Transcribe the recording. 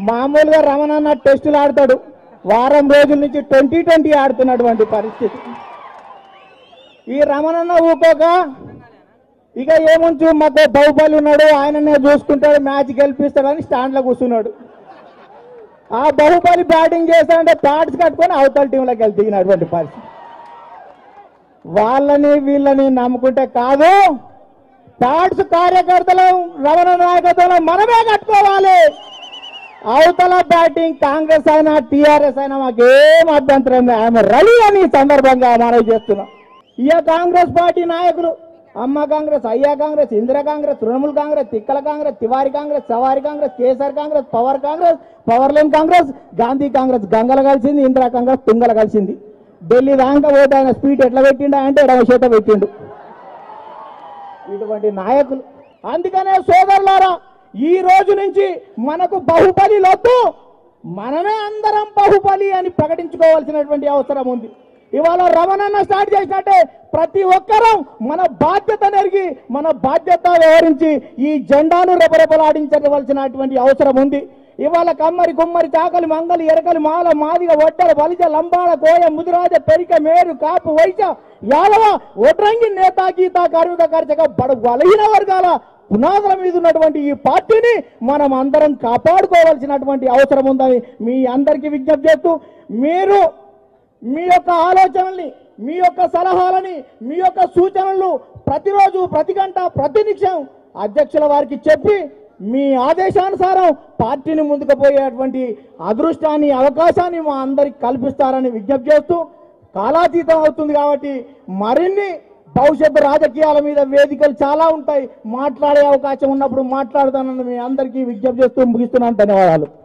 మామూలుగా రమణన్న టెస్టులు ఆడతాడు వారం రోజుల నుంచి ట్వంటీ ట్వంటీ ఆడుతున్నటువంటి పరిస్థితి ఈ రమణన్న ఊకోక ఇక ఏముంచు మాకు బాహుబలి ఉన్నాడు ఆయననే చూసుకుంటాడు మ్యాచ్ గెలిపిస్తాడని స్టాండ్లో కూర్చున్నాడు ఆ బాహుబలి బ్యాటింగ్ చేస్తాడంటే ప్యాడ్స్ కట్టుకొని అవతల టీంలోకి వెళ్ళి దిగినటువంటి పరిస్థితి వాళ్ళని వీళ్ళని నమ్ముకుంటే కాదు ప్యాడ్స్ కార్యకర్తలు రమణ నాయకత్వంలో మనమే కట్టుకోవాలి అవతల బ్యాటింగ్ కాంగ్రెస్ అయినా టీఆర్ఎస్ అయినా మాకేం అభ్యంతరం లేదు ఆమె రెడీ అని ఈ సందర్భంగా మనవి చేస్తున్నాం ఇక కాంగ్రెస్ పార్టీ నాయకులు అమ్మ కాంగ్రెస్ అయ్యా కాంగ్రెస్ ఇందిరా కాంగ్రెస్ తృణమూల్ కాంగ్రెస్ తిక్కల కాంగ్రెస్ తివారి కాంగ్రెస్ సవారి కాంగ్రెస్ కేసర్ Congress power Congress power line Congress Gandhi Congress గంగల కలిసింది ఇందిరా కాంగ్రెస్ తుంగల కలిసింది ఢిల్లీ దాకా పోతే ఆయన స్పీడ్ ఎట్లా పెట్టిండు అంటే ఎడమ చేత పెట్టిండు ఇటువంటి నాయకులు అందుకనే సోదరులారా ఈ రోజు నుంచి మనకు బాహుబలి లొద్దు మనమే అందరం బాహుబలి అని ప్రకటించుకోవాల్సినటువంటి అవసరం ఉంది ఇవాళ రమణన్న స్టార్ట్ చేసినట్టే ప్రతి ఒక్కరం మన బాధ్యత నెరిగి మన బాధ్యత వ్యవహరించి ఈ జెండాను రెపరెపలాడించవలసినటువంటి అవసరం ఉంది ఇవాళ కమ్మరి కుమ్మరి చాకలి మంగలి ఎరకలి మాల మాదిగ ఒడ్డల బలిజ లంబాడ కోయ ముదిరాజ పెరిక మేరు కాపు వైశ యాదవ ఒడ్రంగి నేత గీత కార్మిక కార్చక బడ బలహీన వర్గాల పునాదుల మీద ఉన్నటువంటి ఈ పార్టీని మనం అందరం కాపాడుకోవాల్సినటువంటి అవసరం ఉందని మీ అందరికీ విజ్ఞప్తి చేస్తూ మీరు మీ యొక్క ఆలోచనల్ని మీ యొక్క సలహాలని మీ యొక్క సూచనలు ప్రతిరోజు ప్రతి గంట ప్రతి నిమిషం అధ్యక్షుల వారికి చెప్పి మీ ఆదేశానుసారం పార్టీని ముందుకు పోయేటువంటి అదృష్టాన్ని అవకాశాన్ని మా అందరికి కల్పిస్తారని విజ్ఞప్తి చేస్తూ కాలాతీతం అవుతుంది కాబట్టి మరిన్ని భవిష్యత్తు రాజకీయాల మీద వేదికలు చాలా ఉంటాయి మాట్లాడే అవకాశం ఉన్నప్పుడు మాట్లాడతానని మీ అందరికీ విజ్ఞప్తి చేస్తూ ముగిస్తున్నాను ధన్యవాదాలు